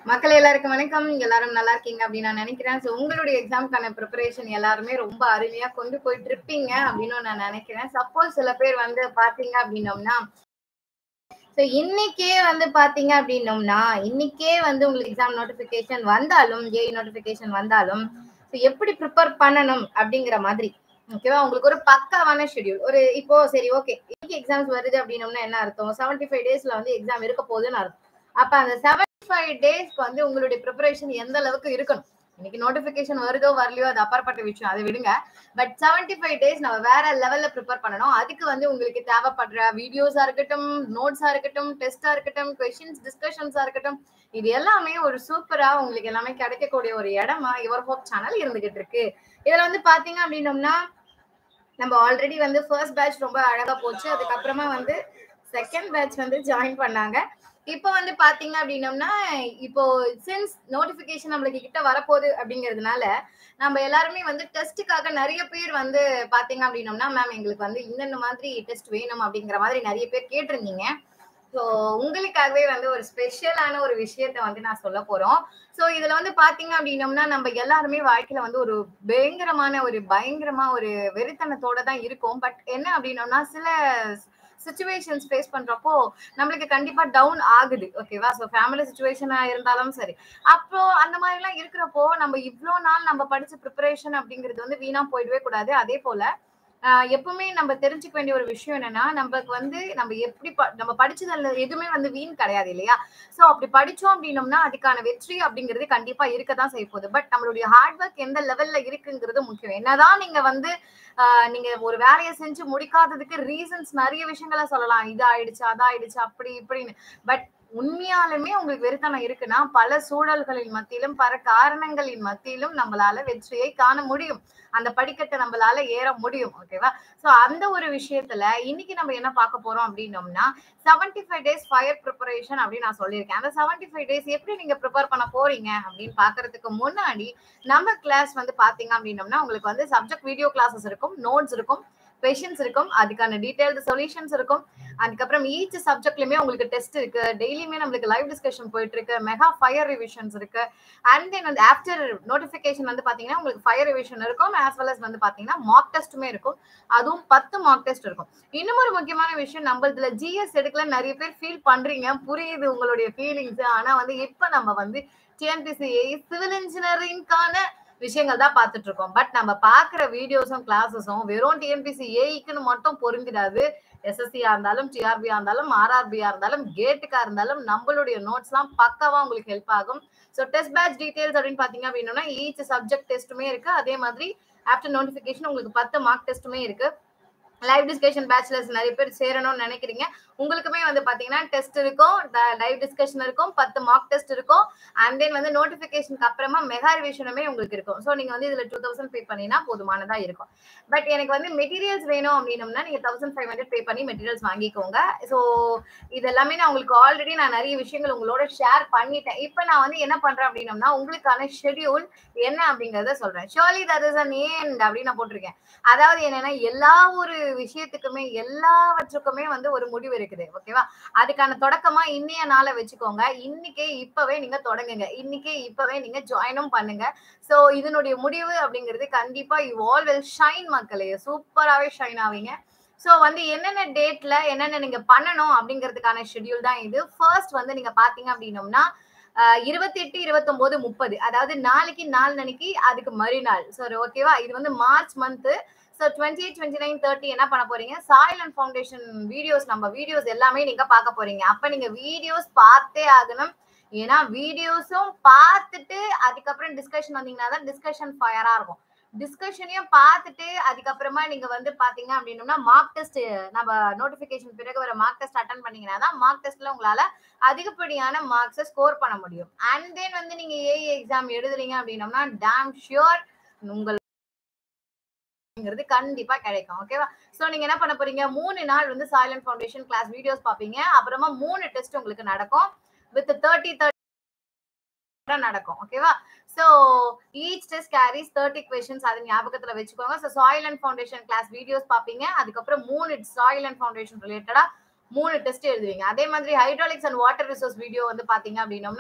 மக்கள் எல்லாருக்கும் வணக்கம் எல்லாரும் நல்லா இருக்கீங்க அப்படின்னு நான் நினைக்கிறேன் ஸோ உங்களுடைய எக்ஸாம்க்கான ப்ரிப்பரேஷன் எல்லாருமே ரொம்ப அருமையா கொண்டு போயிட்டு இருப்பீங்க அப்படின்னு நான் நினைக்கிறேன் சப்போஸ் சில பேர் வந்து பாத்தீங்க அப்படின்னோம்னா ஸோ இன்னைக்கே வந்து பாத்தீங்க அப்படின்னோம்னா இன்னைக்கே வந்து உங்களுக்கு எக்ஸாம் நோட்டிபிகேஷன் வந்தாலும் ஏஐ நோட்டிபிகேஷன் வந்தாலும் ஸோ எப்படி ப்ரிப்பேர் பண்ணணும் அப்படிங்கிற மாதிரி ஓகேவா உங்களுக்கு ஒரு பக்காவான ஷெடியூல் ஒரு இப்போ சரி ஓகே இன்னைக்கு எக்ஸாம்ஸ் வருது அப்படின்னோம்னா என்ன அர்த்தம் செவன்டி ஃபைவ் டேஸ்ல வந்து எக்ஸாம் இருக்க போகுதுன்னு அர்த்தம் அப்ப அந்த செவன்டி ஃபைவ் டேஸ்க்கு வந்து உங்களுடைய ப்ரிப்பரேஷன் எந்த அளவுக்கு இருக்கணும் இன்னைக்கு நோட்டிபிகேஷன் வருதோ வரலையோ அது அப்பாற்பட்ட விஷயம் அதை விடுங்க பட் செவன்டி ஃபைவ் டேஸ் நம்ம வேற லெவல்ல ப்ரிப்பேர் பண்ணணும் அதுக்கு வந்து உங்களுக்கு தேவைப்படுற வீடியோஸா இருக்கட்டும் நோட்ஸா இருக்கட்டும் டெஸ்டா இருக்கட்டும் கொஸ்டின்ஸ் டிஸ்கஷன்ஸா இருக்கட்டும் இது எல்லாமே ஒரு சூப்பரா உங்களுக்கு எல்லாமே கிடைக்கக்கூடிய ஒரு இடமா யுவர் ஹோப் சேனல் இருந்துகிட்டு இருக்கு இதுல வந்து பாத்தீங்க அப்படின்னோம்னா நம்ம ஆல்ரெடி வந்து ஃபர்ஸ்ட் பேட்ச் ரொம்ப அழகா போச்சு அதுக்கப்புறமா வந்து செகண்ட் பேட்ச் வந்து ஜாயின் பண்ணாங்க இப்போ வந்து பாத்தீங்க அப்படின்னோம்னா இப்போ சின்ஸ் நோட்டிபிகேஷன் நம்மளுக்கு கிட்ட வரப்போகுது அப்படிங்கிறதுனால நம்ம எல்லாருமே வந்து டெஸ்ட்டுக்காக நிறைய பேர் வந்து பாத்தீங்க அப்படின்னோம்னா மேம் எங்களுக்கு வந்து இந்த மாதிரி டெஸ்ட் வேணும் அப்படிங்கிற மாதிரி நிறைய பேர் கேட்டிருந்தீங்க ஸோ உங்களுக்காகவே வந்து ஒரு ஸ்பெஷலான ஒரு விஷயத்த வந்து நான் சொல்ல போறோம் ஸோ இதுல வந்து பாத்தீங்க அப்படின்னோம்னா நம்ம எல்லாருமே வாழ்க்கையில வந்து ஒரு பயங்கரமான ஒரு பயங்கரமா ஒரு வெறித்தனத்தோட தான் இருக்கும் பட் என்ன அப்படின்னோம்னா சில சுச்சுவேஷன்ஸ் ஃபேஸ் பண்றப்போ நம்மளுக்கு கண்டிப்பா டவுன் ஆகுது ஓகேவா ஸோ ஃபேமிலி சுச்சுவேஷனா இருந்தாலும் சரி அப்போ அந்த மாதிரி எல்லாம் இருக்கிறப்போ நம்ம இவ்வளோ நாள் நம்ம படிச்ச ப்ரிப்பரேஷன் அப்படிங்கிறது வந்து வீணா போயிடவே கூடாது அதே போல எப்பவுமே நம்ம தெரிஞ்சுக்க வேண்டிய ஒரு விஷயம் என்னன்னா நமக்கு வந்து நம்ம எப்படி நம்ம படிச்சதுல எதுவுமே வந்து வீண் கிடையாது இல்லையா சோ அப்படி படிச்சோம் அப்படின்னோம்னா அதுக்கான வெற்றி அப்படிங்கிறது கண்டிப்பா இருக்கதான் செய்ய போகுது பட் நம்மளுடைய ஹார்ட் ஒர்க் எந்த லெவல்ல இருக்குங்கிறது முக்கியம் என்னதான் நீங்க வந்து நீங்க ஒரு வேலையை செஞ்சு முடிக்காததுக்கு ரீசன்ஸ் நிறைய விஷயங்களை சொல்லலாம் இது ஆயிடுச்சு அதாயிடுச்சு அப்படி இப்படின்னு பட் உண்மையாலுமே உங்களுக்கு வெறித்தனம் இருக்குன்னா பல சூழல்களின் மத்தியிலும் பல காரணங்களின் மத்தியிலும் நம்மளால வெற்றியை காண முடியும் அந்த படிக்கட்டை நம்மளால ஏற முடியும் ஓகேவா சோ அந்த ஒரு விஷயத்துல இன்னைக்கு நம்ம என்ன பார்க்க போறோம் அப்படின்னோம்னா seventy five days fire preparation அப்படின்னு நான் சொல்லியிருக்கேன் அந்த செவன்டி ஃபைவ் டேஸ் எப்படி நீங்க ப்ரிப்பேர் பண்ண போறீங்க அப்படின்னு பாக்குறதுக்கு முன்னாடி நம்ம கிளாஸ் வந்து பாத்தீங்க அப்படின்னோம்னா உங்களுக்கு வந்து சப்ஜெக்ட் வீடியோ கிளாஸஸ் இருக்கும் நோட்ஸ் இருக்கும் கொஷின்ஸ் இருக்கும் அதுக்கான டீடைல்டு சொல்யூஷன்ஸ் இருக்கும் அதுக்கப்புறம் ஈச் சப்ஜெக்ட்லயுமே உங்களுக்கு டெஸ்ட் இருக்கு டெய்லியுமே நம்மளுக்கு லைவ் டிஸ்கஷன் போயிட்டு இருக்கு மெகா ஃபயர் ரிவிஷன்ஸ் இருக்கு அண்ட் தென் வந்து ஆஃப்டர் நோட்டிபிகேஷன் வந்து பாத்தீங்கன்னா உங்களுக்கு ஃபயர் ரிவிஷன் இருக்கும் ஆஸ் வெல் அஸ் வந்து பாத்தீங்கன்னா மார்க் டெஸ்ட்டுமே இருக்கும் அதுவும் பத்து மார்க் டெஸ்ட் இருக்கும் இன்னும் ஒரு முக்கியமான விஷயம் நம்ம இதுல ஜிஎஸ் எடுக்கல நிறைய பேர் ஃபீல் பண்றீங்க புரியுது உங்களுடைய ஃபீலிங்ஸ் ஆனா வந்து இப்ப நம்ம வந்து டிஎன்பிசி சிவில் இன்ஜினியரிங்கான விஷயங்கள் தான் பார்த்துட்டு இருக்கோம் பட் நம்ம பாக்குற வீடியோஸும் கிளாஸஸும் வெறும் டிஎன்பிசி ஏஇக்குன்னு மட்டும் பொருந்திடாது எஸ்எஸ்சியா இருந்தாலும் டிஆர்பியா இருந்தாலும் ஆர்ஆர்பியா இருந்தாலும் கேட்டுக்கா இருந்தாலும் நம்மளுடைய நோட்ஸ் எல்லாம் பக்காவா உங்களுக்கு ஹெல்ப் ஆகும் ஸோ டெஸ்ட் பேட்ச் டீடைல்ஸ் அப்படின்னு பாத்தீங்க அப்படின்னா ஈச் சப்ஜெக்ட் டெஸ்ட்டுமே இருக்கு அதே மாதிரி ஆஃப்டர் நோட்டிபிகேஷன் உங்களுக்கு பத்து மார்க் டெஸ்ட்டுமே இருக்கு லைவ் டிஸ்கஷன் பேச்சுலர்ஸ் நிறைய பேர் சேரணும்னு நினைக்கிறீங்க உங்களுக்குமே வந்து பாத்தீங்கன்னா டெஸ்ட் இருக்கும் லைவ் டிஸ்கஷன் இருக்கும் பத்து மார்க் டெஸ்ட் இருக்கும் அண்ட் தென் வந்து நோட்டிபிகேஷனுக்கு அப்புறமா மெகா ரிவிஷனுமே உங்களுக்கு இருக்கும் ஸோ நீங்க வந்து இதுல டூ தௌசண்ட் பே பண்ணினா போதுமானதா இருக்கும் பட் எனக்கு வந்து மெட்டீரியல்ஸ் வேணும் அப்படின்னம்னா நீங்க தௌசண்ட் ஃபைவ் ஹண்ட்ரட் பே பண்ணி மெட்டீரியல்ஸ் வாங்கிக்கோங்க ஸோ இது எல்லாமே நான் உங்களுக்கு ஆல்ரெடி நான் நிறைய விஷயங்கள் உங்களோட ஷேர் பண்ணிட்டேன் இப்போ நான் வந்து என்ன பண்றேன் அப்படின்னம்னா உங்களுக்கான ஷெடியூல் என்ன அப்படிங்கறத சொல்றேன் ஷோலி தட் இஸ் அன் ஏண்ட் அப்படின்னு நான் போட்டிருக்கேன் அதாவது என்னன்னா எல்லா ஒரு விஷயத்துக்குமே எல்லாவற்றுக்குமே வந்து ஒரு முடிவு இருக்குது ஓகேவா அதுக்கான தொடக்கமா இன்னைய நாளை வச்சுக்கோங்க இன்னைக்கே இப்பவே நீங்க தொடங்குங்க இன்னைக்கே இப்பவே நீங்க ஜாயினும் பண்ணுங்க சோ இதனுடைய முடிவு அப்படிங்கிறது கண்டிப்பா யூ ஆல் வில் ஷைன் மக்களே சூப்பராகவே ஷைன் ஆவீங்க ஸோ வந்து என்னென்ன டேட்ல என்னென்ன நீங்க பண்ணணும் அப்படிங்கிறதுக்கான ஷெடியூல் தான் இது ஃபர்ஸ்ட் வந்து நீங்க பாத்தீங்க அப்படின்னோம்னா இருபத்தி எட்டு இருபத்தொன்பது முப்பது அதாவது நாளைக்கு நாலு நாளைக்கு அதுக்கு மறுநாள் சரி ஓகேவா இது வந்து March month so twenty eight twenty nine thirty என்ன பண்ண போறீங்க சாயில் அண்ட் ஃபவுண்டேஷன் வீடியோஸ் நம்ம வீடியோஸ் எல்லாமே நீங்க பார்க்க போறீங்க அப்ப நீங்க வீடியோஸ் பார்த்தே ஆகணும் ஏன்னா வீடியோஸும் பார்த்துட்டு அதுக்கப்புறம் டிஸ்கஷன் வந்தீங்கன்னா தான் டிஸ்கஷன் ஃபயரா இருக்கும் டிஸ்கஷனையும் பார்த்துட்டு அதுக்கப்புறமா நீங்க வந்து பாத்தீங்க அப்படின்னோம்னா மார்க் டெஸ்ட் நம்ம நோட்டிபிகேஷன் பிறகு வர மார்க் டெஸ்ட் அட்டன் பண்ணீங்கன்னா தான் மார்க் டெஸ்ட்ல உங்களால அதிகப்படியான மார்க்ஸை ஸ்கோர் பண்ண முடியும் அண்ட் தென் வந்து நீங்க ஏஐ எக்ஸாம் எழுதுறீங்க அப்படின்னோம்னா டேம் ஷியோர் உங்கள் அப்படிங்கிறது கண்டிப்பா கிடைக்கும் ஓகேவா சோ நீங்க என்ன பண்ண போறீங்க மூணு நாள் வந்து சைலண்ட் ஃபவுண்டேஷன் கிளாஸ் வீடியோஸ் பாப்பீங்க அப்புறமா மூணு டெஸ்ட் உங்களுக்கு நடக்கும் வித் தேர்ட்டி தேர்ட்டி நடக்கும் ஓகேவா so each test carries thirty questions அது ஞாபகத்துல வச்சுக்கோங்க so soil and foundation class videos பாப்பீங்க அதுக்கப்புறம் மூணு சாயில் அண்ட் ஃபவுண்டேஷன் ரிலேட்டடா மூணு டெஸ்ட் எழுதுவீங்க அதே மாதிரி hydraulics and water resource video வந்து பாத்தீங்க அப்படின்னோம்னா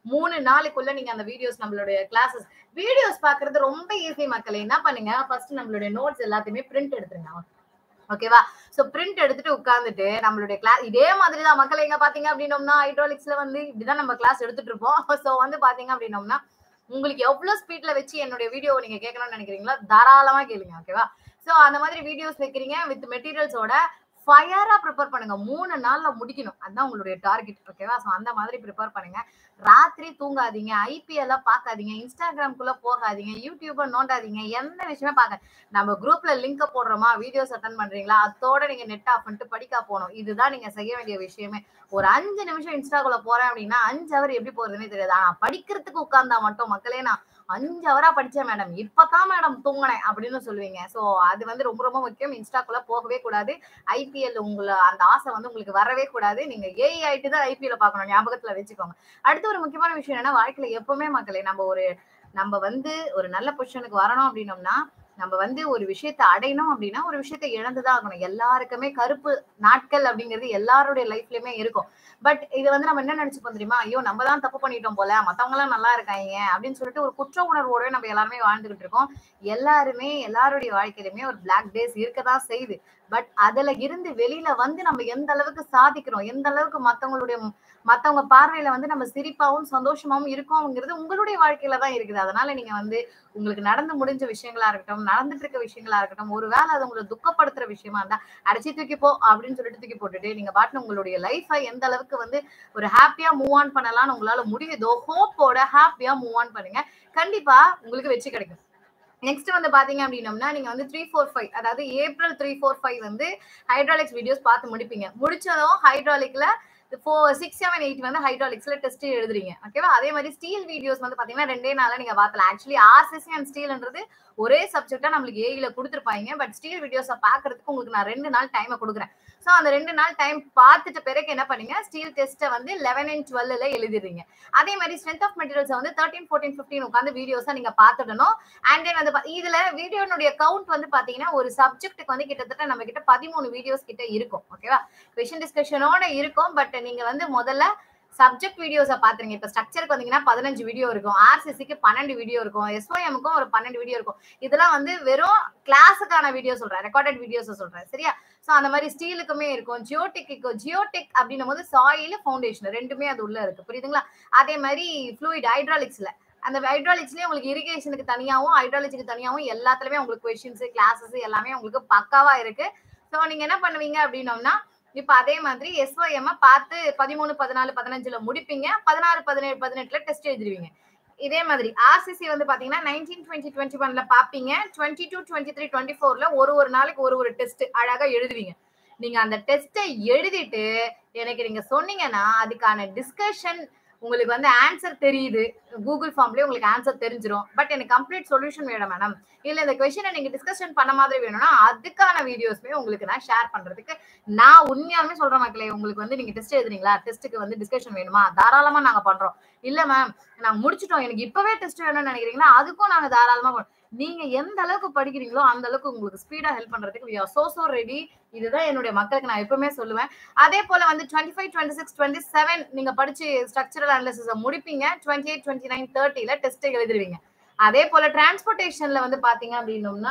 மூணு நாளுக்குள்ள நீங்க அந்த வீடியோஸ் நம்மளுடைய கிளாஸஸ் வீடியோஸ் பாக்குறது ரொம்ப ஈஸி மக்களே என்ன பண்ணுங்க ஃபர்ஸ்ட் நம்மளுடைய நோட்ஸ் எல்லாத்தையுமே பிரிண்ட் எடுத்துருங்க ஓகேவா சோ பிரிண்ட் எடுத்துட்டு உட்காந்துட்டு நம்மளுடைய கிளாஸ் இதே மாதிரி தான் மக்கள் எங்க பாத்தீங்க அப்படின்னோம்னா ஹைட்ராலிக்ஸ்ல வந்து இப்படிதான் நம்ம கிளாஸ் எடுத்துட்டு இருப்போம் சோ வந்து பாத்தீங்க அப்படின்னோம்னா உங்களுக்கு எவ்வளவு ஸ்பீட்ல வச்சு என்னுடைய வீடியோ நீங்க கேட்கணும்னு நினைக்கிறீங்களோ தாராளமா கேளுங்க ஓகேவா சோ அந்த மாதிரி வீடியோஸ் வைக்கிறீங்க வித் மெட்டீரியல்ஸோட ஃபயரா ப்ரிப்பேர் பண்ணுங்க மூணு நாள்ல முடிக்கணும் அதுதான் உங்களுடைய டார்கெட் ஓகேவா சோ அந்த மாதிரி ப்ரிப்பேர் பண்ணுங்க ராத்திரி தூங்காதீங்க ஐபிஎல் பார்க்காதீங்க இன்ஸ்டாகிராம்குள்ள போகாதீங்க யூடியூப நோண்டாதீங்க எந்த விஷயமே பார்க்க நம்ம குரூப்ல லிங்க போடுறோமா வீடியோஸ் அட்டன் பண்றீங்களா அதோட நீங்க நெட் ஆஃப் பண்ணிட்டு படிக்க போகணும் இதுதான் நீங்க செய்ய வேண்டிய விஷயமே ஒரு அஞ்சு நிமிஷம் இன்ஸ்டாக்குள்ள போறேன் அப்படின்னா அஞ்சு அவர் எப்படி போறதுன்னே தெரியாது ஆனா படிக்கிறதுக்கு உட்கார்ந்தா மட்டும் மக்களே நான் அஞ்சு அவரா படிச்சேன் மேடம் இப்பதான் மேடம் தூங்கினேன் அப்படின்னு சொல்லுவீங்க சோ அது வந்து ரொம்ப ரொம்ப முக்கியம் இன்ஸ்டாக்குள்ள போகவே கூடாது ஐபிஎல் உங்களை அந்த ஆசை வந்து உங்களுக்கு வரவே கூடாது நீங்க ஏஐ ஆயிட்டு தான் ஐபிஎல் பார்க்கணும் ஞாபகத்துல வச்சுக்கோங்க அடுத்து ஒரு முக்கியமான விஷயம் என்னன்னா வாழ்க்கையில எப்பவுமே மக்களே நம்ம ஒரு நம்ம வந்து ஒரு நல்ல பொசிஷனுக்கு வரணும் அப்படின்னோம்னா நம்ம வந்து ஒரு விஷயத்த அடையணும் அப்படின்னா ஒரு விஷயத்த இழந்துதான் ஆகணும் எல்லாருக்குமே கருப்பு நாட்கள் அப்படிங்கிறது எல்லாருடைய லைஃப்லயுமே இருக்கும் பட் இது வந்து நம்ம என்ன நினைச்சுப்போம் தெரியுமா ஐயோ நம்ம தான் தப்பு பண்ணிட்டோம் போல மத்தவங்க எல்லாம் நல்லா இருக்காங்க அப்படின்னு சொல்லிட்டு ஒரு குற்ற உணர்வோட நம்ம எல்லாருமே வாழ்ந்துகிட்டு இருக்கோம் எல்லாருமே எல்லாருடைய வாழ்க்கையிலுமே ஒரு பிளாக் டேஸ் இருக்கதான் செய்யுது பட் அதுல இருந்து வெளியில வந்து நம்ம எந்த அளவுக்கு சாதிக்கிறோம் எந்த அளவுக்கு மத்தவங்களுடைய மத்தவங்க பார்வையில வந்து நம்ம சிரிப்பாவும் சந்தோஷமாவும் இருக்கோம்ங்கிறது உங்களுடைய வாழ்க்கையில தான் இருக்குது அதனால நீங்க வந்து உங்களுக்கு நடந்து முடிஞ்ச விஷயங்களா இருக்கட்டும் நடந்துட்டு இருக்க விஷயங்களா இருக்கட்டும் ஒருவேளை அது உங்களை துக்கப்படுத்துற விஷயமா இருந்தா அடைச்சி தூக்கி போ அப்படின்னு சொல்லிட்டு தூக்கி போட்டுட்டு நீங்க பாட்டு உங்களுடைய லைஃபை எந்த அளவுக்கு வந்து ஒரு ஹாப்பியா மூவ் ஆன் பண்ணலாம்னு உங்களால முடியுதோ ஹோப்போட ஹாப்பியா மூவ் ஆன் பண்ணுங்க கண்டிப்பா உங்களுக்கு வெற்றி கிடைக்கும் நெக்ஸ்ட் வந்து பாத்தீங்க அப்படின்னம்னா நீங்க வந்து த்ரீ ஃபோர் ஃபைவ் அதாவது ஏப்ரல் த்ரீ ஃபோர் ஃபைவ் வந்து ஹைட்ராலிக்ஸ் வீடியோஸ் பார்த்து முடிப்பீங்க முடிச்சதும் ஹைட்ராலிக்ல ஃபோர் சிக்ஸ் செவன் எயிட் வந்து ஹைட்ராலிக்ஸ்ல டெஸ்ட் எழுதுறீங்க ஓகேவா அதே மாதிரி ஸ்டீல் வீடியோஸ் வந்து பாத்தீங்கன்னா ரெண்டே நாள்ல நீங்க பார்த்தலாம் ஆக்சுவலி ஆர்சிசி அண்ட் ஸ்டீல்ன்றது ஒரே சப்ஜெக்டா நம்மளுக்கு ஏஇல கொடுத்துருப்பாங்க பட் ஸ்டீல் வீடியோஸை பாக்குறதுக்கு உங்களுக்கு நான் ரெண்டு நாள் டைமை கொடுக்குறேன் ஸோ அந்த ரெண்டு நாள் டைம் பார்த்துட்டு பிறகு என்ன பண்ணீங்க ஸ்டீல் டெஸ்ட்டை வந்து லெவன் அண்ட் டுவெல்ல எழுதிடுறீங்க அதே மாதிரி ஸ்ட்ரென்த் ஆஃப் மெட்டீரியல்ஸ் வந்து தேர்ட்டின் ஃபோர்டீன் ஃபிஃப்டின் உட்காந்து வீடியோஸை நீங்க பார்த்துடணும் அண்ட் தென் வந்து இதுல வீடியோனுடைய கவுண்ட் வந்து பாத்தீங்கன்னா ஒரு சப்ஜெக்ட்டுக்கு வந்து கிட்டத்தட்ட நம்ம கிட்ட பதிமூணு வீடியோஸ் கிட்ட இருக்கும் ஓகேவா கொஷின் டிஸ்கஷனோட இருக்கும் பட் நீங்க வந்து முதல்ல சப்ஜெக்ட் வீடியோஸை பாத்துருங்க இப்ப ஸ்ட்ரக்சருக்கு வந்தீங்கன்னா பதினஞ்சு வீடியோ இருக்கும் ஆர்சிசிக்கு பன்னெண்டு வீடியோ இருக்கும் எஸ்ஓஎம்க்கும் ஒரு பன்னெண்டு வீடியோ இருக்கும் இதெல்லாம் வந்து வெறும் கிளாஸுக்கான வீடியோ சொல்றேன் ரெக்கார்டட் வீடியோஸ் சொல்றேன் சரியா சோ அந்த மாதிரி ஸ்டீலுக்குமே இருக்கும் ஜியோடெக்கு ஜியோடெக் அப்படின்னும் போது சாயில் ஃபவுண்டேஷன் ரெண்டுமே அது உள்ள இருக்கு புரியுதுங்களா அதே மாதிரி ஃப்ளூயிட் ஹைட்ராலிக்ஸ்ல அந்த ஹைட்ராலிக்ஸ்லயே உங்களுக்கு இரிகேஷனுக்கு தனியாவும் ஹைட்ராலிக்ஸுக்கு தனியாவும் எல்லாத்துலயுமே உங்களுக்கு கொஸ்டின்ஸ் கிளாஸஸ் எல்லாமே உங்களுக்கு பக்காவா இருக்கு ஸோ நீங்க என்ன பண்ணுவீங்க அப்படின்னோம்னா இப்ப அதே மாதிரி எஸ்ஒஎம் பார்த்து பதிமூணு பதினாலு பதினஞ்சுல முடிப்பீங்க பதினாறு பதினேழு பதினெட்டுல டெஸ்ட் எழுதிருவீங்க இதே மாதிரி ஆர்சிசி வந்து பாத்தீங்கன்னா நைன்டீன் டுவெண்ட்டி டுவெண்ட்டி ஒன்ல பாப்பீங்க twenty two twenty three twenty ஃபோர்ல ஒரு ஒரு நாளைக்கு ஒரு ஒரு டெஸ்ட் அழகா எழுதுவீங்க நீங்க அந்த டெஸ்ட்டை எழுதிட்டு எனக்கு நீங்க சொன்னீங்கன்னா அதுக்கான டிஸ்கஷன் உங்களுக்கு வந்து ஆன்சர் தெரியுது கூகுள் ஃபார்ம்லயே உங்களுக்கு ஆன்சர் தெரிஞ்சிடும் பட் எனக்கு கம்ப்ளீட் சொல்யூஷன் வேணும் மேடம் இல்ல இந்த கொஸ்டினை நீங்க டிஸ்கஷன் பண்ண மாதிரி வேணும்னா அதுக்கான வீடியோஸ்மே உங்களுக்கு நான் ஷேர் பண்றதுக்கு நான் உண்மையாலுமே சொல்ற மக்களே உங்களுக்கு வந்து நீங்க டெஸ்ட் எழுதுறீங்களா டெஸ்ட்டுக்கு வந்து டிஸ்கஷன் வேணுமா தாராளமா நாங்க பண்றோம் இல்ல மேம் நாங்க முடிச்சிட்டோம் எனக்கு இப்பவே டெஸ்ட் வேணும்னு நினைக்கிறீங்கன்னா அதுக்கும் நாங்க தாராளமா பண்றோம் நீங்க எந்த அளவுக்கு படிக்கிறீங்களோ அந்த அளவுக்கு உங்களுக்கு ஸ்பீடா ஹெல்ப் பண்றதுக்கு we are so so ready இதுதான் என்னுடைய மக்களுக்கு நான் எப்பவுமே சொல்லுவேன் அதே போல வந்து twenty five twenty six twenty seven நீங்க படிச்சு ஸ்ட்ரக்சரல் அனாலிசிஸ் முடிப்பீங்க டுவெண்ட்டி எயிட் டுவெண்ட்டி நைன் தேர்ட்டில டெஸ்ட் எழுதிருவீங்க அதே போல டிரான்ஸ்போர்டேஷன்ல வந்து பாத்தீங்க அப்படின்னோம்னா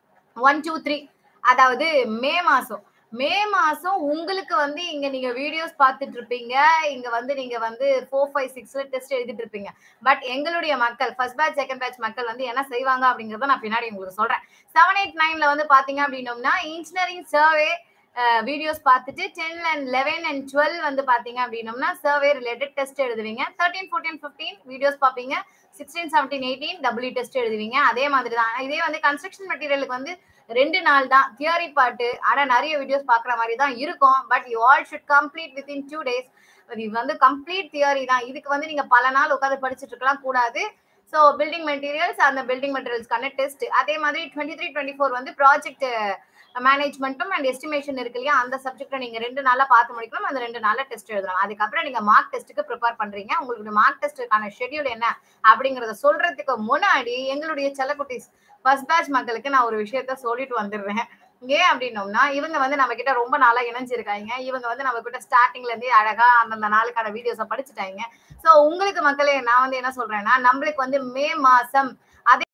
ஒன் டூ த்ரீ அதாவது மே மாசம் மே மாசம் உங்களுக்கு வந்து இங்க நீங்க வீடியோஸ் பார்த்துட்டு இருப்பீங்க இங்க வந்து நீங்க வந்து ஃபோர் ஃபைவ் சிக்ஸ்ல டெஸ்ட் எழுதிட்டு இருப்பீங்க பட் எங்களுடைய மக்கள் ஃபர்ஸ்ட் பேட்ச் செகண்ட் பேட்ச் மக்கள் வந்து என்ன செய்வாங்க அப்படிங்கறத நான் பின்னாடி உங்களுக்கு சொல்றேன் செவன் எயிட் நைன்ல வந்து பாத்தீங்க அப்படின்னோம்னா இன்ஜினியரிங் சர்வே வீடியோஸ் பார்த்துட்டு ten and eleven and twelve வந்து பாத்தீங்க அப்படின்னோம்னா சர்வே ரிலேட்டட் டெஸ்ட் எழுதுவீங்க தேர்ட்டீன் ஃபோர்டீன் ஃபிஃப்டீன் வீடியோஸ் பார்ப்பீங்க sixteen seventeen eighteen W test எழுதுவீங்க அதே மாதிரி தான் இதே வந்து கன்ஸ்ட்ரக்ஷன் மெட்டீரியலுக்கு வந்து ரெண்டு நாள் தான் தியரி பாட்டு ஆனா நிறைய வீடியோஸ் பாக்குற மாதிரி தான் இருக்கும் but you all should complete within two days இது வந்து கம்ப்ளீட் தியரி தான் இதுக்கு வந்து நீங்க பல நாள் உட்காந்து படிச்சுட்டு இருக்கலாம் கூடாது ஸோ பில்டிங் மெட்டீரியல்ஸ் அந்த பில்டிங் மெட்டீரியல்ஸ்க்கான டெஸ்ட் அதே மாதிரி டுவெண்ட்டி த்ரீ டுவெண்ட்டி ஃபோர் வந்து ப்ராஜெக்ட் மேனேஜ்மெண்ட்டும் அண்ட் எஸ்டிமேஷன் இருக்கு இல்லையா அந்த சப்ஜெக்ட்டை நீங்க ரெண்டு நாளா பார்த்து முடிக்கலாம் அந்த ரெண்டு நாள்ல டெஸ்ட் எழுதலாம் அதுக்கப்புறம் நீங்க மார்க் டெஸ்ட்டுக்கு ப்ரிப்பேர் பண்றீங்க உங்களுக்கு மார்க் டெஸ்ட்டுக்கான ஷெட்யூல் என்ன அப்படிங்கறத சொல்றதுக்கு முன்னாடி எங்களுடைய செல்லக்குட்டிஸ் ஃபர்ஸ்ட் பேட்ச் மக்களுக்கு நான் ஒரு விஷயத்த சொல்லிட்டு வந்துடுறேன் ஏன் அப்படின்னோம்னா இவங்க வந்து நம்ம கிட்ட ரொம்ப நாளா இணைஞ்சிருக்காங்க இவங்க வந்து நம்ம கிட்ட ஸ்டார்டிங்ல இருந்தே அழகா அந்தந்த நாளுக்கான வீடியோஸை படிச்சுட்டாங்க சோ உங்களுக்கு மக்களே நான் வந்து என்ன சொல்றேன்னா நம்மளுக்கு வந்து மே மாசம் அதே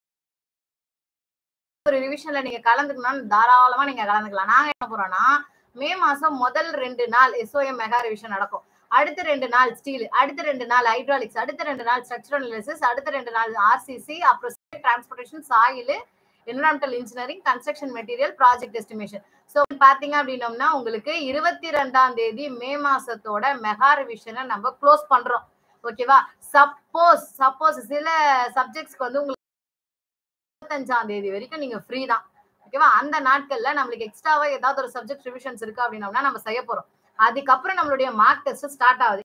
ஒரு ரிவிஷன்ல நீங்க கலந்துக்கணும்னு தாராளமா நீங்க கலந்துக்கலாம் நாங்க என்ன போறோம்னா மே மாசம் முதல் ரெண்டு நாள் எஸ்ஓஎம் மெகா ரிவிஷன் நடக்கும் அடுத்த ரெண்டு நாள் ஸ்டீல் அடுத்த ரெண்டு நாள் ஹைட்ராலிக்ஸ் அடுத்த ரெண்டு நாள் ஸ்ட்ரக்சரல் அனாலிசிஸ் அடுத்த ரெண்டு நாள் ஆர்சிசி அப்புறம் transportation soil environmental engineering construction material project estimation so பாத்தீங்க அப்படின்னோம்னா உங்களுக்கு இருபத்தி ரெண்டாம் தேதி மே மாசத்தோட மெகா ரிவிஷனை நம்ம க்ளோஸ் பண்றோம் ஓகேவா சப்போஸ் சப்போஸ் சில சப்ஜெக்ட்ஸ்க்கு வந்து உங்களுக்கு இருபத்தஞ்சாம் தேதி வரைக்கும் நீங்க ஃப்ரீ தான் ஓகேவா அந்த நாட்கள்ல நம்மளுக்கு எக்ஸ்ட்ராவா ஏதாவது ஒரு சப்ஜெக்ட் ரிவிஷன்ஸ் இருக்கு அப்படின்னோம்னா நம்ம செய்ய போறோம் அதுக்கப்புறம் நம்மளுடைய மார்க் டெஸ்ட் ஸ்டார்ட் ஆகுது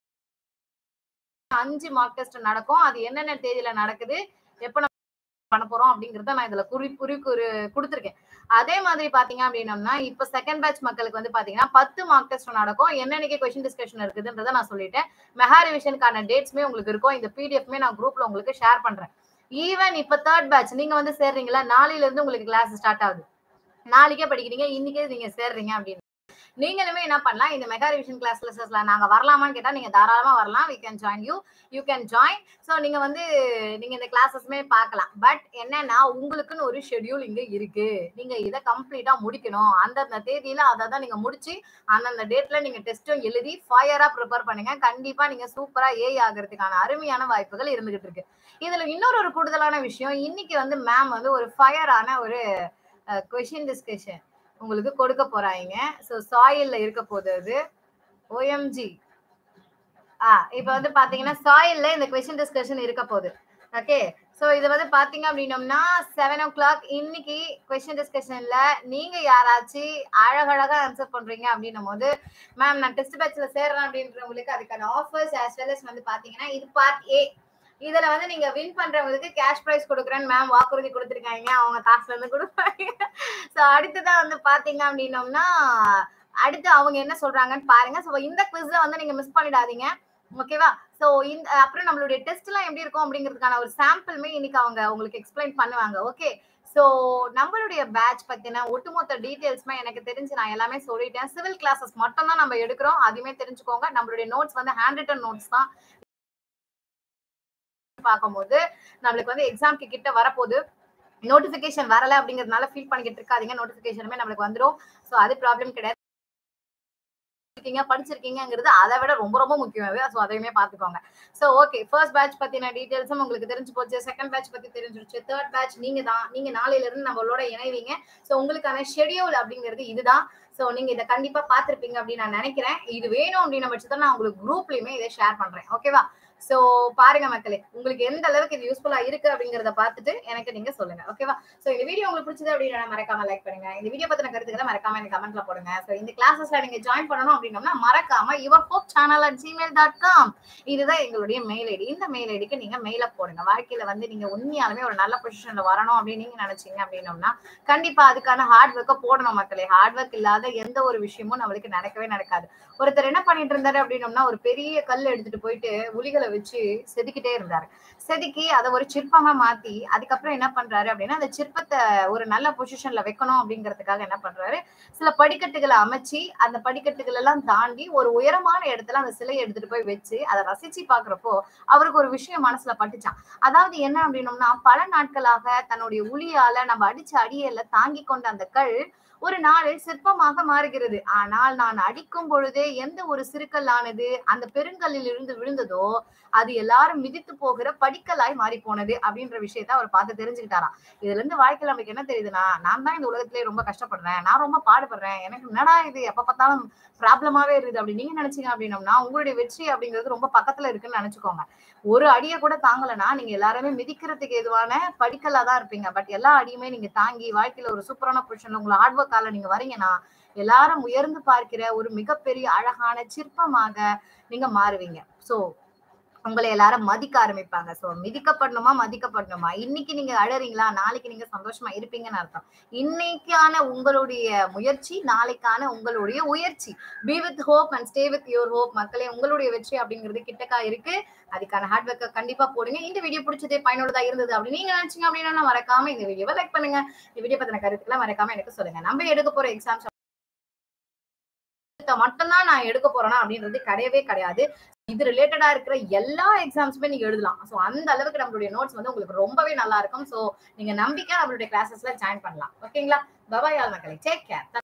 அஞ்சு மார்க் டெஸ்ட் நடக்கும் அது என்னென்ன தேதியில நடக்குது எப்ப நம்ம பண்ண போறோம் அப்படிங்கறத நான் இதுல குறி குறி குறி கொடுத்துருக்கேன் அதே மாதிரி பாத்தீங்க அப்படின்னம்னா இப்ப செகண்ட் பேட்ச் மக்களுக்கு வந்து பாத்தீங்கன்னா பத்து மார்க் டெஸ்ட் நடக்கும் என்னன்னைக்கு கொஸ்டின் டிஸ்கஷன் இருக்குதுன்றத நான் சொல்லிட்டேன் மெகா ரிவிஷனுக்கான டேட்ஸ்மே உங்களுக்கு இருக்கும் இந்த பிடிஎஃப்மே நான் குரூப்ல உங்களுக்கு ஷேர் பண்றேன் ஈவன் இப்ப தேர்ட் பேட்ச் நீங்க வந்து சேர்றீங்களா நாளையில இருந்து உங்களுக்கு கிளாஸ் ஸ்டார்ட் ஆகுது நாளைக்கே படிக்கிறீங்க இன்னைக்கே நீங்க சேர்றீங்க அப்படின்னு நீங்களுமே என்ன பண்ணலாம் இந்த மெகா ரிவிஷன் கிளாஸ்ல நாங்க வரலாமான்னு கேட்டா நீங்க தாராளமா வரலாம் we can join you you can join so நீங்க வந்து நீங்க இந்த கிளாஸஸ்மே பார்க்கலாம் பட் என்னன்னா உங்களுக்குன்னு ஒரு ஷெட்யூல் இங்க இருக்கு நீங்க இதை கம்ப்ளீட்டா முடிக்கணும் அந்தந்த தேதியில அதை தான் நீங்க முடிச்சு அந்தந்த டேட்ல நீங்க டெஸ்ட்டும் எழுதி ஃபயரா ப்ரிப்பேர் பண்ணுங்க கண்டிப்பா நீங்க சூப்பரா ஏ ஆகிறதுக்கான அருமையான வாய்ப்புகள் இருந்துகிட்டு இருக்கு இதுல இன்னொரு ஒரு கூடுதலான விஷயம் இன்னைக்கு வந்து மேம் வந்து ஒரு ஃபயரான ஒரு கொஷின் டிஸ்கஷன் உங்களுக்கு கொடுக்க போறாங்க ஸோ சாயில்ல இருக்க போகுது அது ஓஎம்ஜி ஆ இப்போ வந்து பாத்தீங்கன்னா சாயில்ல இந்த கொஸ்டின் டிஸ்கஷன் இருக்க போகுது ஓகே ஸோ இது வந்து பாத்தீங்க அப்படின்னோம்னா செவன் ஓ கிளாக் இன்னைக்கு கொஸ்டின் டிஸ்கஷன்ல நீங்க யாராச்சும் அழகழகா ஆன்சர் பண்றீங்க அப்படின்னும் போது மேம் நான் டெஸ்ட் பேட்ச்ல சேர்றேன் அப்படின்றவங்களுக்கு அதுக்கான ஆஃபர்ஸ் ஆஸ் வெல் அஸ் வந்து பாத்தீங்கன்னா இது பார்ட் ஏ இதுல வந்து நீங்க வின் பண்றவங்களுக்கு கேஷ் பிரைஸ் கொடுக்குறேன்னு மேம் வாக்குறுதி கொடுத்துருக்காங்க அவங்க காசுல இருந்து கொடுப்பாங்க ஸோ அடுத்ததான் வந்து பாத்தீங்க அப்படின்னோம்னா அடுத்து அவங்க என்ன சொல்றாங்கன்னு பாருங்க ஸோ இந்த குவிஸ்ல வந்து நீங்க மிஸ் பண்ணிடாதீங்க ஓகேவா ஸோ இந்த அப்புறம் நம்மளுடைய டெஸ்ட் எல்லாம் எப்படி இருக்கும் அப்படிங்கிறதுக்கான ஒரு சாம்பிளுமே இன்னைக்கு அவங்க உங்களுக்கு எக்ஸ்பிளைன் பண்ணுவாங்க ஓகே ஸோ நம்மளுடைய பேட்ச் பத்தின ஒட்டுமொத்த டீட்டெயில்ஸ்மே எனக்கு தெரிஞ்சு நான் எல்லாமே சொல்லிட்டேன் சிவில் கிளாஸஸ் மட்டும் தான் நம்ம எடுக்கிறோம் அதுவுமே தெரிஞ்சுக்கோங்க நம்மளுடைய நோட்ஸ் வந்து ஹேண்ட் ரிட்டன் நோட்ஸ் தான் பார்க்கும்போது நம்மளுக்கு வந்து எக்ஸாம்க்கு கிட்ட வரப்போகுது நோட்டிபிகேஷன் வரல அப்படிங்கிறதுனால ஃபீல் பண்ணிக்கிட்டு இருக்காதீங்க நோட்டிபிகேஷனுமே நம்மளுக்கு வந்துடும் ஸோ அது ப்ராப்ளம் கிடையாது இருக்கீங்க படிச்சிருக்கீங்கிறது அதை விட ரொம்ப ரொம்ப முக்கியம் ஸோ அதையுமே பார்த்துக்கோங்க ஸோ ஓகே ஃபர்ஸ்ட் பேட்ச் பத்தின டீடைல்ஸும் உங்களுக்கு தெரிஞ்சு போச்சு செகண்ட் பேட்ச் பத்தி தெரிஞ்சிருச்சு தேர்ட் பேட்ச் நீங்க தான் நீங்க நாளையில இருந்து நம்மளோட இணைவீங்க ஸோ உங்களுக்கான ஷெடியூல் அப்படிங்கிறது இதுதான் ஸோ நீங்க இதை கண்டிப்பா பார்த்துருப்பீங்க அப்படின்னு நான் நினைக்கிறேன் இது வேணும் அப்படின்ன பட்சத்தில் நான் உங்களுக்கு குரூப்லயுமே இதை ஷேர் பண்றேன் ஓகேவா சோ பாருங்க மக்களே உங்களுக்கு எந்த அளவுக்கு இது யூஸ்ஃபுல்லா இருக்கு அப்படிங்கறத பார்த்துட்டு எனக்கு நீங்க சொல்லுங்க ஓகேவா சோ இந்த வீடியோ உங்களுக்கு பிடிச்சது அப்படின்னா மறக்காம லைக் பண்ணுங்க இந்த வீடியோ பத்தின கருத்துக்களை மறக்காம எனக்கு கமெண்ட்ல போடுங்க சோ இந்த கிளாஸஸ்ல நீங்க ஜாயின் பண்ணணும் அப்படின்னோம்னா மறக்காம your hope channel at Gmail dot com இதுதான் எங்களுடைய மெயில் ஐடி இந்த மெயில் ஐடிக்கு நீங்க மெயில போடுங்க வாழ்க்கையில வந்து நீங்க உண்மையாலுமே ஒரு நல்ல பொசிஷன்ல வரணும் அப்படின்னு நீங்க நினைச்சீங்க அப்படின்னோம்னா கண்டிப்பா அதுக்கான ஹார்ட் ஒர்க்கை போடணும் மக்களே ஹார்ட் ஒர்க் இல்லாத எந்த ஒரு விஷயமும் நம்மளுக்கு நடக்கவே நடக்காது ஒருத்தர் என்ன பண்ணிட்டு இருந்தாரு அப்படின்னோம்னா ஒரு பெரிய கல் எடுத்துட்டு போயிட்டு உளிகளை வச்சு செதுக்கிட்டே இருந்தாரு செதுக்கி அதை ஒரு சிற்பமா மாத்தி அதுக்கப்புறம் என்ன பண்றாரு அப்படின்னா அந்த சிற்பத்தை ஒரு நல்ல பொசிஷன்ல வைக்கணும் அப்படிங்கிறதுக்காக என்ன பண்றாரு சில படிக்கட்டுகளை அமைச்சு அந்த படிக்கட்டுகள் எல்லாம் தாண்டி ஒரு உயரமான இடத்துல அந்த சிலையை எடுத்துட்டு போய் வச்சு அதை ரசிச்சு பாக்குறப்போ அவருக்கு ஒரு விஷயம் மனசுல பட்டுச்சான் அதாவது என்ன அப்படின்னோம்னா பல நாட்களாக தன்னுடைய உளியால நம்ம அடிச்ச அடியல தாங்கி கொண்ட அந்த கல் ஒரு நாளில் சிற்பமாக மாறுகிறது ஆனால் நான் அடிக்கும் பொழுதே எந்த ஒரு சிறுக்கல்லானது அந்த பெருங்கல்லில் இருந்து விழுந்ததோ அது எல்லாரும் மிதித்து போகிற படிக்கல்லாய் மாறி போனது அப்படின்ற விஷயத்த அவர் பார்த்து தெரிஞ்சுக்கிட்டாராம் இதுல இருந்து வாழ்க்கையில நமக்கு என்ன தெரியுதுன்னா நான் தான் இந்த உலகத்திலேயே ரொம்ப கஷ்டப்படுறேன் நான் ரொம்ப பாடுபடுறேன் எனக்கு என்னடா இது எப்ப பார்த்தாலும் ப்ராப்ளமாவே இருக்குது அப்படி நீங்க நினைச்சீங்க அப்படின்னம்னா உங்களுடைய வெற்றி அப்படிங்கிறது ரொம்ப பக்கத்துல இருக்குன்னு நினைச்சுக்கோங்க ஒரு அடியை கூட தாங்கலைன்னா நீங்க எல்லாருமே மிதிக்கிறதுக்கு எதுவான படிக்கலா தான் இருப்பீங்க பட் எல்லா அடியுமே நீங்க தாங்கி வாழ்க்கையில ஒரு சூப்பரான பொசிஷன்ல உங்களை ஹார்ட் ஒர்க்கால நீங்க வரீங்கன்னா எல்லாரும் உயர்ந்து பார்க்கிற ஒரு மிகப்பெரிய அழகான சிற்பமாக நீங்க மாறுவீங்க சோ உங்களை எல்லாரும் மதிக்க ஆரம்பிப்பாங்க சோ மிதிக்கப்படணுமா மதிக்கப்படணுமா இன்னைக்கு நீங்க அழறீங்களா நாளைக்கு நீங்க சந்தோஷமா இருப்பீங்கன்னு அர்த்தம் இன்னைக்கான உங்களுடைய முயற்சி நாளைக்கான உங்களுடைய உயர்ச்சி be with hope and stay with your hope மக்களே உங்களுடைய வெற்றி அப்படிங்கிறது கிட்டக்கா இருக்கு அதுக்கான ஹார்ட் ஒர்க்கை கண்டிப்பா போடுங்க இந்த வீடியோ பிடிச்சதே பயனுள்ளதா இருந்தது அப்படின்னு நீங்க நினைச்சீங்க அப்படின்னா மறக்காம இந்த வீடியோவை லைக் பண்ணுங்க இந்த வீடியோ பத்தின கருத்துக்களை மறக்காம எனக்கு சொல்லுங்க நம்ம எடுக்க போற எக்ஸாம்ஸ் மட்டும்தான் நான் எடுக்க போறேனா அப்படின்றது கிடையவே கிடையாது இது ரிலேட்டடா இருக்கிற எல்லா எக்ஸாம்ஸுமே நீங்க எழுதலாம் சோ அந்த அளவுக்கு நம்மளுடைய நோட்ஸ் வந்து உங்களுக்கு ரொம்பவே நல்லா இருக்கும் சோ நீங்க நம்பிக்கை நம்மளுடைய கிளாஸஸ்ல ஜாயின் பண்ணலாம் ஓகேங்களா பபாய் ஆல் மக்களை டேக் கேர்